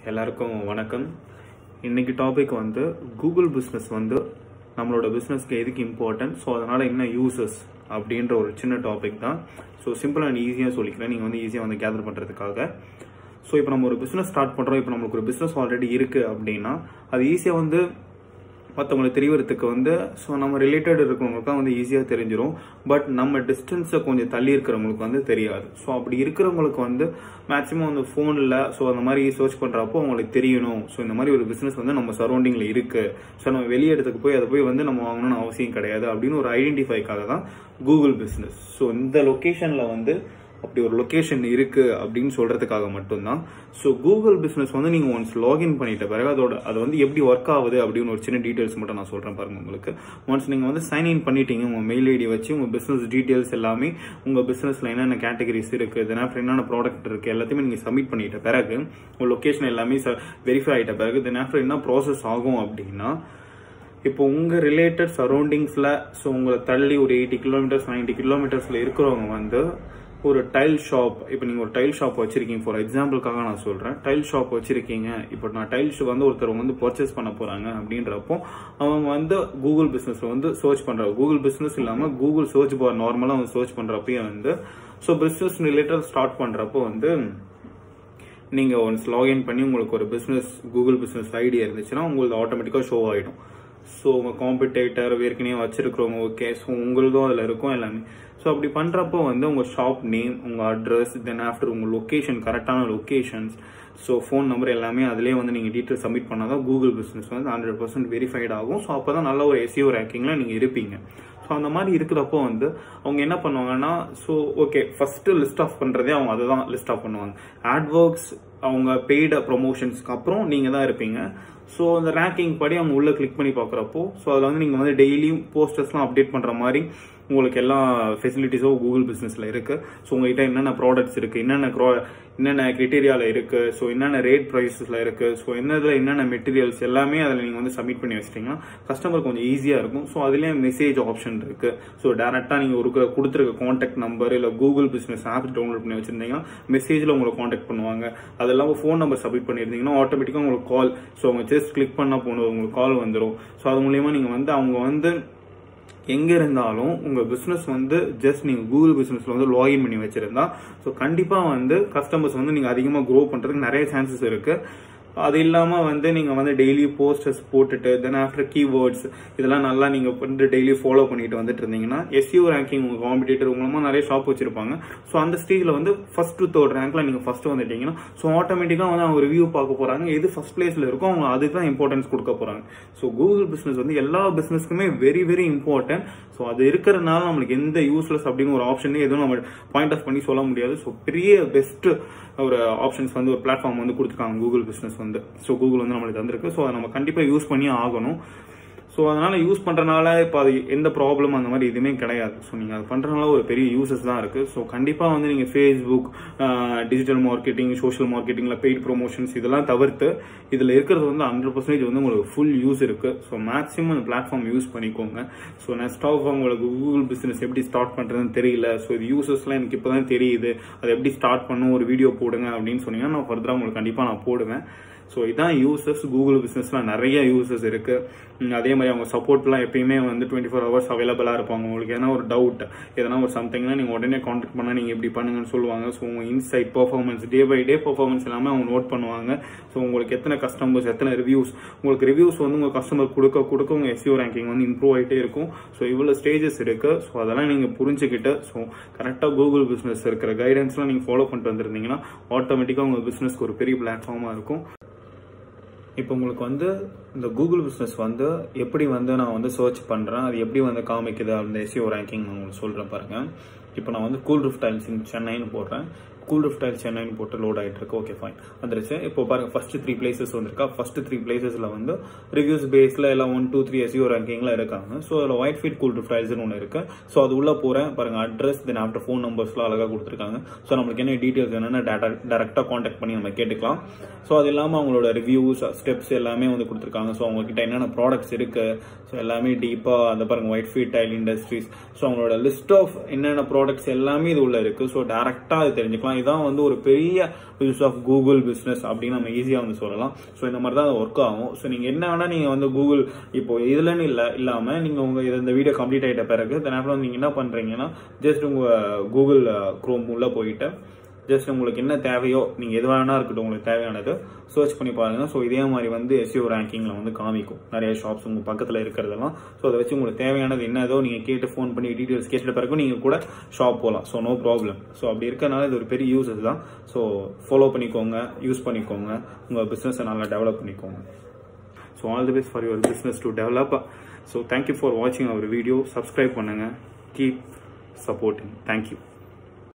எல்லாருக்கும் வணக்கம் இன்னைக்கு டாபிக் வந்து கூகுள் பிஸ்னஸ் வந்து நம்மளோட பிஸ்னஸ்க்கு எதுக்கு இம்பார்ட்டன்ட் ஸோ அதனால் என்ன யூசஸ் அப்படின்ற ஒரு சின்ன டாபிக் தான் ஸோ சிம்பிள் அண்ட் ஈஸியாக சொல்லிக்கிறேன் நீங்கள் வந்து ஈஸியாக வந்து கேதர் பண்ணுறதுக்காக ஸோ இப்போ நம்ம ஒரு பிஸ்னஸ் ஸ்டார்ட் பண்ணுறோம் இப்போ நம்மளுக்கு ஒரு பிஸ்னஸ் ஆல்ரெடி இருக்குது அப்படின்னா அது ஈஸியாக வந்து மற்றவங்களுக்கு தெரியறதுக்கு வந்து ஸோ நம்ம ரிலேட்டட் இருக்கிறவங்களுக்கு தான் வந்து ஈஸியாக தெரிஞ்சிடும் பட் நம்ம டிஸ்டன்ஸை கொஞ்சம் தள்ளி இருக்கிறவங்களுக்கு வந்து தெரியாது ஸோ அப்படி இருக்கிறவங்களுக்கு வந்து மேக்ஸிமம் வந்து ஃபோனில் ஸோ அந்த மாதிரி சர்ச் பண்ணுறப்போ அவங்களுக்கு தெரியணும் ஸோ இந்த மாதிரி ஒரு பிஸ்னஸ் வந்து நம்ம சரௌண்டிங்கில் இருக்குது ஸோ நம்ம வெளி இடத்துக்கு போய் அதை போய் வந்து நம்ம வாங்கணும்னு அவசியம் கிடையாது அப்படின்னு ஒரு ஐடென்டிஃபைக்காக தான் கூகுள் பிஸ்னஸ் ஸோ இந்த லொக்கேஷனில் வந்து அப்படி ஒரு லொக்கேஷன் இருக்கு அப்படின்னு சொல்றதுக்காக மட்டும்தான் ஸோ கூகுள் பிசினஸ் வந்து நீங்க ஒன்ஸ் லாகின் பண்ணிட்ட பிறகு அதோட அது வந்து எப்படி ஒர்க் ஆகுது அப்படின்னு ஒரு சின்ன டீடைல்ஸ் மட்டும் நான் சொல்றேன் பாருங்க உங்களுக்கு ஒன்ஸ் நீங்க வந்து சைன் இன் பண்ணிட்டீங்க உங்க மெயில் ஐடி வச்சு உங்க பிசினஸ் டீடைல்ஸ் எல்லாமே உங்க பிசினஸ்ல என்னென்ன கேட்டகரிஸ் இருக்கு தென் ஆஃப்டர் என்னென்ன ப்ராடக்ட் இருக்கு எல்லாத்தையுமே நீங்க சப்மிட் பண்ணிட்ட பிறகு உங்க லொகேஷன் எல்லாமே வெரிஃபை ஆயிட்ட பிறகு தென் ஆஃப்டர் என்ன ப்ராசஸ் ஆகும் அப்படின்னா இப்போ உங்க ரிலேட்டட் சரௌண்டிங்ஸ்ல ஸோ உங்களை தள்ளி ஒரு எயிட்டி கிலோமீட்டர்ஸ் நைன்டி கிலோமீட்டர்ஸ்ல இருக்கிறவங்க வந்து ஒரு டைல் ஷாப் இப்போ நீங்கள் ஒரு டைல் ஷாப் வச்சிருக்கீங்க ஃபார் எக்ஸாம்பிளுக்காக நான் சொல்கிறேன் டைல் ஷாப் வச்சிருக்கீங்க இப்போ நான் டைல்ஸ் வந்து ஒருத்தர் வந்து பர்ச்சேஸ் பண்ண போகிறாங்க அப்படின்றப்போ அவங்க வந்து கூகுள் பிஸ்னஸில் வந்து சர்ச் பண்ணுறாங்க கூகுள் பிஸ்னஸ் இல்லாமல் கூகுள் சர்ச் பார் நார்மலாக வந்து சர்ச் பண்ணுறப்பயே வந்து ஸோ பிஸ்னஸ் ரிலேட்டட் ஸ்டார்ட் பண்ணுறப்போ வந்து நீங்கள் ஒன்ஸ் லாகின் பண்ணி உங்களுக்கு ஒரு பிஸ்னஸ் கூகுள் பிஸ்னஸ் ஐடியா இருந்துச்சுன்னா உங்களுக்கு ஆட்டோமேட்டிக்காக ஷோ ஆகிடும் ஸோ உங்கள் காம்படிட்டர் ஏற்கனவே வச்சிருக்கிறவங்க ஓகே ஸோ உங்களுதும் அதில் இருக்கும் எல்லாமே ஸோ அப்படி பண்ணுறப்போ வந்து உங்கள் ஷாப் நேம் உங்கள் அட்ரஸ் தென் ஆஃப்டர் உங்கள் லொக்கேஷன் கரெக்டான லொக்கேஷன்ஸ் ஸோ ஃபோன் நம்பர் எல்லாமே அதிலே வந்து நீங்கள் டீட்டெயில் சப்மிட் பண்ணால் தான் கூகுள் பிஸ்னஸ் வந்து ஹண்ட்ரட் பர்சன்ட் வெரிஃபைட் ஆகும் ஸோ அப்போ தான் நல்ல ஒரு எஸ்இஓ ரேங்கிங்கில் நீங்கள் இருப்பீங்க ஸோ அந்த மாதிரி இருக்கிறப்போ வந்து அவங்க என்ன பண்ணுவாங்கன்னா so okay first list of பண்ணுறதே அவங்க அதை தான் லிஸ்ட் ஆஃப் பண்ணுவாங்க ஆட்ஒர்க்ஸ் அவங்க பெய்டு ப்ரொமோஷன்ஸ்க்கு அப்புறம் நீங்கள் தான் இருப்பீங்க ஸோ அந்த ரேங்கிங் படி அவங்க உள்ள கிளிக் பண்ணி பார்க்குறப்போ ஸோ அதில் வந்து நீங்கள் வந்து டெய்லியும் போஸ்டர்ஸ்லாம் அப்டேட் பண்ணுற மாதிரி உங்களுக்கு எல்லா ஃபெசிலிட்டிஸும் கூகுள் பிஸ்னஸில் இருக்குது ஸோ உங்கள்கிட்ட என்னென்ன ப்ராடக்ட்ஸ் இருக்குது என்னென்ன க்ரோ என்னென்ன கிரிட்டீரியாவில் இருக்குது ஸோ என்னென்ன ரேட் ப்ரைஸஸில் இருக்குது ஸோ என்னதில் என்னென்ன மெட்டீரியல்ஸ் எல்லாமே அதில் நீங்கள் வந்து சப்மிட் பண்ணி வச்சிட்டிங்கன்னா கஸ்டமர் கொஞ்சம் ஈஸியாக இருக்கும் ஸோ அதுலேயே மெசேஜ் ஆப்ஷன் இருக்குது ஸோ டேரெக்டாக நீங்கள் ஒரு கொடுத்துருக்க காண்டாக்ட் நம்பர் இல்லை கூகுள் பிஸ்னஸ் ஆப் டவுன்லோட் பண்ணி வச்சிருந்தீங்கன்னா மெசேஜில் உங்களை காண்டாக்ட் பண்ணுவாங்க அது இல்லாமல் ஃபோன் நம்பர் சப்மிட் பண்ணியிருந்தீங்கன்னா ஆட்டோமேட்டிக்காக உங்களுக்கு கால் ஸோ அவங்க ஜஸ்ட் கிளிக் பண்ணால் போனது உங்களுக்கு கால் வந்துடும் ஸோ அது மூலியமாக நீங்கள் வந்து அவங்க வந்து எங்க இருந்தாலும் உங்க பிசினஸ் வந்து ஜஸ்ட் நீங்க கூகுள் பிசினஸ்ல வந்து லாகின் பண்ணி வச்சிருந்தா ஸோ கண்டிப்பா வந்து கஸ்டமர்ஸ் வந்து நீங்க அதிகமா க்ரோ பண்றதுக்கு நிறைய சான்சஸ் இருக்கு அது இல்லாம வந்து நீங்க வந்து டெய்லி போஸ்டர்ஸ் போட்டுட்டு தென் ஆஃப்டர் கீவேர்ட்ஸ் இதெல்லாம் நல்லா நீங்க வந்து டெய்லி ஃபாலோ பண்ணிட்டு வந்துட்டு இருந்தீங்கன்னா எஸ்யூ ரேங்கிங் உங்க காம்படிட்டர் மூலமா நிறைய ஷாப் வச்சிருப்பாங்க ஸோ அந்த ஸ்டேஜ்ல வந்து ஃபர்ஸ்ட் டு தேர்ட் ரேங்க்ல நீங்க ஃபர்ஸ்ட் வந்துட்டீங்கன்னா ஸோ ஆட்டோமேட்டிக்கா வந்து அவங்க ரிவ்யூ பார்க்க போறாங்க எது ஃபர்ஸ்ட் பிளேஸ்ல இருக்கோ அவங்க அதுக்கு தான் இம்பார்ட்டன்ஸ் கொடுக்க போறாங்க ஸோ கூகுள் பிசினஸ் வந்து எல்லா பிசினஸ்க்குமே வெரி வெரி இம்பார்ட்டன்ட் ஸோ அது இருக்கிறனால நம்மளுக்கு எந்த யூஸ்லெஸ் அப்படின்னு ஒரு ஆப்ஷனே எதுவும் நம்ம பாயிண்ட் ஆஃப் பண்ணி சொல்ல முடியாது ஸோ பெரிய பெஸ்ட் ஒரு ஆப்ஷன்ஸ் வந்து ஒரு பிளாட்ஃபார்ம் வந்து கொடுத்துருக்காங்க கூகுள் பிஸ்னஸ் வந்து ஸோ கூகுள் வந்து நம்மளுக்கு தந்திருக்கு ஸோ அதை நம்ம கண்டிப்பாக யூஸ் பண்ணி ஆகணும் ஸோ அதனால யூஸ் பண்றதுனால இப்போ அது எந்த ப்ராப்ளம் அந்த மாதிரி எதுவுமே கிடையாது ஸோ நீங்கள் அது பண்றதுனால ஒரு பெரிய யூசஸ் தான் இருக்கு ஸோ கண்டிப்பாக வந்து நீங்கள் ஃபேஸ்புக் டிஜிட்டல் மார்க்கெட்டிங் சோஷியல் மார்க்கெட்டிங்ல பெய்ட் ப்ரொமோஷன்ஸ் இதெல்லாம் தவிர்த்து இதில் இருக்கிறது வந்து ஹண்ட்ரட் பர்சன்டேஜ் வந்து உங்களுக்கு ஃபுல் யூஸ் இருக்கு ஸோ மேக்ஸிமம் அந்த பிளாட்ஃபார்ம் யூஸ் பண்ணிக்கோங்க ஸோ நெக்ஸ்ட் ஆஃப் உங்களுக்கு கூகுள் பிசினஸ் எப்படி ஸ்டார்ட் பண்றதுன்னு தெரியல ஸோ இது யூசஸ்லாம் எனக்கு இப்போ தான் தெரியுது அது எப்படி ஸ்டார்ட் பண்ணும் ஒரு வீடியோ போடுங்க அப்படின்னு சொன்னீங்கன்னா நான் ஃபர்தராக உங்களுக்கு கண்டிப்பாக நான் போடுவேன் ஸோ இதான் யூசஸ் கூகுள் பிஸ்னஸ்ல நிறைய யூசஸ் இருக்கு அதே மாதிரி அவங்க சப்போர்ட்லாம் எப்பயுமே வந்து டுவெண்ட்டி ஃபோர் ஹவர்ஸ் அவைலபிளாக இருப்பாங்க உங்களுக்கு எதனா ஒரு டவுட் எதனா ஒரு சம்திங்னா நீங்கள் உடனே காண்டாக்ட் பண்ணால் நீங்கள் இப்படி பண்ணுங்கன்னு சொல்லுவாங்க ஸோ உங்கள் insight performance day by day performance எல்லாமே அவங்க நோட் பண்ணுவாங்க ஸோ உங்களுக்கு எத்தனை கஸ்டமர்ஸ் எத்தனை ரிவ்யூஸ் உங்களுக்கு ரிவ்யூஸ் வந்து உங்கள் கஸ்டமர் கொடுக்க கொடுக்க உங்கள் எஸ்யூ ரேங்கிங் வந்து இம்ப்ரூவ் ஆகிட்டே இருக்கும் ஸோ இவ்வளோ ஸ்டேஜஸ் இருக்கு ஸோ அதெல்லாம் நீங்கள் புரிஞ்சுக்கிட்டு ஸோ கரெக்டாக கூகுள் பிஸ்னஸ் இருக்கிற கைடன்ஸ்லாம் நீங்கள் ஃபாலோ பண்ணிட்டு வந்திருந்தீங்கன்னா ஆட்டோமேட்டிக்காக உங்கள் பிஸ்னஸ்க்கு ஒரு பெரிய பிளாட்ஃபார்மாக இருக்கும் இப்போ உங்களுக்கு வந்து இந்த கூகுள் பிஸ்னஸ் வந்து எப்படி வந்து நான் வந்து சர்ச் பண்ணுறேன் அது எப்படி வந்து காமிக்குது அந்த எஸ்இஓ ரேங்கிங் நான் உங்களுக்கு சொல்கிறேன் பாருங்க இப்போ நான் வந்து கூல் ரூஃப் டைல்ஸ் இன் சென்னைன்னு போடுறேன் கூல் ரூஃப் டைல் சென்னைன்னு போட்டு லோட் ஆகிட்டு இருக்கு ஓகே ஃபைன் வந்துருச்சு இப்போ பாருங்க ஃபர்ஸ்ட் த்ரீ பிளேசஸ் வந்திருக்கா ஃபர்ஸ்ட் த்ரீ பிளேசஸ்ல வந்து ரிவ்யூஸ் பேஸ்ல எல்லாம் ஒன் டூ த்ரீ எஸ்இஓ ரேங்கிங்ல இருக்காங்க ஸோ அதில் ஒயிட் ஃபீட் கூல் ரூஃப் டைல்ஸ்னு ஒன்று இருக்கு ஸோ அது உள்ள போறேன் பாருங்க அட்ரஸ் தென் ஆஃப்டர் ஃபோன் நம்பர்ஸ்லாம் அழகாக கொடுத்துருக்காங்க ஸோ நம்மளுக்கு என்ன டீட்டெயில்ஸ் என்னென்ன டேட்டா டேரெக்டாக காண்டாக்ட் பண்ணி நம்ம கேட்டுக்கலாம் ஸோ அது இல்லாமல் அவங்களோட ரிவ்யூஸ் ஸ்டெப்ஸ் எல்லாமே வந்து கொடுத்துருக்காங்க ஸோ அவங்க கிட்ட என்னென்ன ப்ராடக்ட்ஸ் இருக்கு ஸோ எல்லாமே டீப்பாக அந்த பாருங்க White Feet tile industries so அவங்களோட லிஸ்ட் ஆஃப் என்னென்ன ப்ராடக்ட்ஸ் எல்லாமே இது உள்ள இருக்கு ஸோ டேரெக்டாக அது தெரிஞ்சுக்கலாம் இதான் வந்து ஒரு பெரிய யூஸ் ஆஃப் கூகுள் பிஸ்னஸ் அப்படின்னு நம்ம ஈஸியாக வந்து சொல்லலாம் ஸோ இந்த மாதிரி தான் ஒர்க் ஆகும் ஸோ நீங்கள் என்ன வேணால் நீங்கள் வந்து கூகுள் இப்போ இதுலன்னு இல்லை இல்லாமல் நீங்கள் உங்கள் இது இந்த வீடியோ கம்ப்ளீட் ஆகிட்ட பிறகு தென் நீங்கள் என்ன பண்ணுறீங்கன்னா ஜஸ்ட் உங்கள் கூகுள் க்ரோம் உள்ளே போயிட்டு ஜஸ்ட் உங்களுக்கு என்ன தேவையோ நீங்கள் எது வேணா இருக்கட்டும் உங்களுக்கு தேவையானது சர்ச் பண்ணி பாருங்க ஸோ இதே மாதிரி வந்து எஸ்இஓ ரேங்கிங்கில் வந்து காமிக்கும் நிறைய ஷாப்ஸ் உங்கள் பக்கத்தில் இருக்கிறதெல்லாம் ஸோ அதை வச்சு உங்களுக்கு தேவையானது என்னதோ நீங்கள் கேட்டு ஃபோன் பண்ணி டீட்டெயில்ஸ் கேட்ட பிறகு நீங்கள் கூட ஷாப் போகலாம் ஸோ நோ ப்ராப்ளம் ஸோ அப்படி இருக்கனால இது ஒரு பெரிய யூஸஸ் தான் ஸோ ஃபாலோ பண்ணிக்கோங்க யூஸ் பண்ணிக்கோங்க உங்கள் பிஸ்னஸை நல்லா டெவலப் பண்ணிக்கோங்க so all the best for your business to develop so thank you for வாட்சிங் அவர் வீடியோ சப்ஸ்கிரைப் பண்ணுங்கள் கீப் சப்போர்ட்டிங் தேங்க்யூ